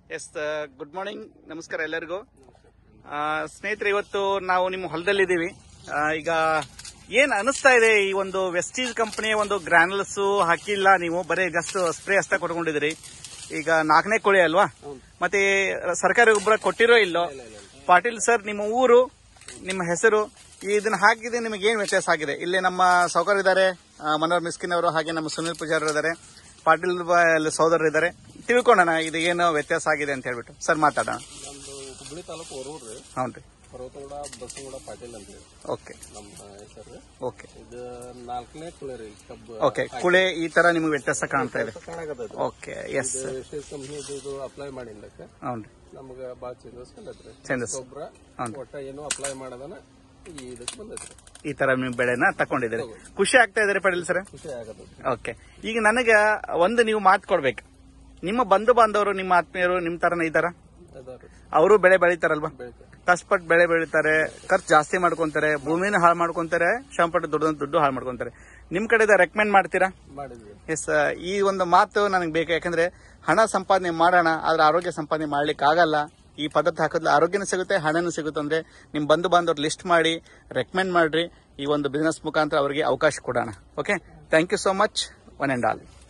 Yes good morning ನಮಸ್ಕಾರ ಎಲ್ಲರಿಗೂ ಆ, ಸ್ನೇಹಿತರೆ ಇವತ್ತು ನಾವು ನಿಮ್ಮ ಹೊಲದಲ್ಲಿದ್ದೀವಿ ಆ, ಈಗ ಏನ್ ಅನಿಸ್ತಾ ಇದೆ ಈ ಒಂದು ವೆಸ್ಟೀಜ್ ಕಂಪನಿಯ ಒಂದು ಗ್ರಾನುಲಸ್ ಹಾಕಿಲ್ಲ ನೀವು ಬರೀ ಜಸ್ಟ್ ಸ್ಪ್ರೇ ಅಷ್ಟೇ ಕೊಟ್ಕೊಂಡಿದ್ದೀರಿ ಈಗ ನಾಲ್ಕನೇ ಕೋಳಿ ಅಲ್ವಾ ಮತ್ತೆ ಸರ್ಕಾರಿ ಗೊಬ್ಬರ ಕೊಟ್ಟಿರೋ ಇಲ್ಲೋ ಪಾಟೀಲ್ ಸರ್ ನಿಮ್ಮ ಊರು ನಿಮ್ಮ ಹೆಸರು ಇದನ್ನ ಹಾಕಿದ್ರೆ ನಿಮಗೆ ಏನ್ ವ್ಯತ್ಯಾಸ ಆಗಿದೆ ಇಲ್ಲಿ ನಮ್ಮ ಸೌಕರ್ ಇದ್ದಾರೆ ಆ, ಮನೋಹರ್ ಮಿಸ್ಕಿನ್ ಅವರು ಹಾಗೆ ನಮ್ಮ ಸುನಿಲ್ ಪೂಜಾರಿ ಇದ್ದಾರೆ ಪಾಟೀಲ್ ಬ- ಸಹೋದರರು ಇದ್ದಾರೆ ತಿಳ್ಕೊಳ್ಳೋಣ ಇದು ಏನು ವ್ಯತ್ಯಾಸ ಆಗಿದೆ ಅಂತ ಹೇಳ್ಬಿಟ್ಟು ಸರ್ ಮಾತಾಡೋಣ ನಮ್ದು ಹುಬ್ಬಳ್ಳಿ ತಾಲೂಕು ಹೊರೂರು ರೀ ಹೌನ್ರಿ ಪರ್ವತಗೂಡ ಬಸವಗೂಡ ಪಾಟೀಲ್ ಅಂತ ಹೇಳಿ ಓಕೆ ನಮ್ಮ ಹೆಸರು ಓಕೆ ಇದು ನಾಲ್ಕನೇ ಕುಳೆ ರೀ ಕಬ್ಬು ಓಕೆ ಕುಳೆ ಈ ತರ ನಿಮಗೆ ವ್ಯತ್ಯಾಸ ಕಾಣ್ತಾ ಇದೆ ಕಾಣಕತ್ತೈತಿ ಓಕೆ ಎಸ್ ಇದು ಎಷ್ಟೇ ಕಂಪ್ನಿ ಇದು ಅಪ್ಲೈ ಮಾಡಿದ್ದಕ್ಕೆ ಹೌನ್ರಿ ನಮ್ಗ ಬಾಳ ಚೇಂಜಸ್ ಕಂಡೈತ್ರಿ ಚೇಂಜಸ್ ಗೊಬ್ಬರ ಹೌದು. ಒಟ್ಟ ಏನು ಅಪ್ಲೈ ಮಾಡದನ ಈ ಇದಕ್ಕೆ ಬಂದೈತ್ರಿ ಈ ತರ ನೀವು ಬೆಳೆನ ತಕೊಂಡಿದ್ದೀರಿ ಖುಷಿ ಆಗ್ತಾ ಇದಾರೆ ಪಾಟೀಲ್ ಸರ್ ಖುಷಿ ಆಗತೈತಿ ಓಕೆ ಈಗ ನನಗೆ ಒಂದು ನೀವು ಮಾತು ಕೊಡ್ಬೇಕು ನಿಮ್ಮ ಬಂಧು ಬಾಂಧವರು ನಿಮ್ಮ ಆತ್ಮೀಯರು ನಿಮ್ ತರನ ಇದ್ದಾರ ಅದಾವ್ರಿ ಅವರು ಬೆಳೆ ಬೆಳಿತಾರಲ್ವಾ ಬೆಳಿತಾರೆ ಕಷ್ಟಪಟ್ಟು ಬೆಳೆ ಬೆಳಿತಾರೆ ಖರ್ಚು ಜಾಸ್ತಿ ಮಾಡ್ಕೊಂತಾರೆ ಭೂಮಿನ ಹಾಳು ಮಾಡ್ಕೊಂತಾರೆ ಶ್ರಮಪಟ್ಟು ದುಡ್ಡು ದುಡ್ಡು ಹಾಳು ಮಾಡ್ಕೊಂತಾರೆ ನಿಮ್ ಕಡೆದ ರೆಕಮೆಂಡ್ ಮಾಡ್ತೀರಾ ಮಾಡಿದ್ವಿ ಎಸ್ ಈ ಒಂದು ಮಾತು ನನಗೆ ಬೇಕು ಯಾಕಂದ್ರೆ ಹಣ ಸಂಪಾದನೆ ಮಾಡೋಣ ಆದ್ರೆ ಆರೋಗ್ಯ ಸಂಪಾದನೆ ಮಾಡ್ಲಿಕ್ಕೆ ಆಗಲ್ಲ ಈ ಪದ್ಧತಿ ಹಾಕಿದ್ರೆ ಆರೋಗ್ಯನೂ ಸಿಗುತ್ತೆ ಹಣನೂ ಸಿಗುತ್ತೆ ಅಂದ್ರೆ ನಿಮ್ ಬಂಧು ಬಾಂಧವ್ರು ಲಿಸ್ಟ್ ಮಾಡಿ ರೆಕಮೆಂಡ್ ಮಾಡ್ರಿ ಈ ಒಂದು ಬಿಸ್ನೆಸ್ ಮುಖಾಂತರ ಅವರಿಗೆ ಅವಕಾಶ ಕೊಡೋಣ okay thank you so much one and all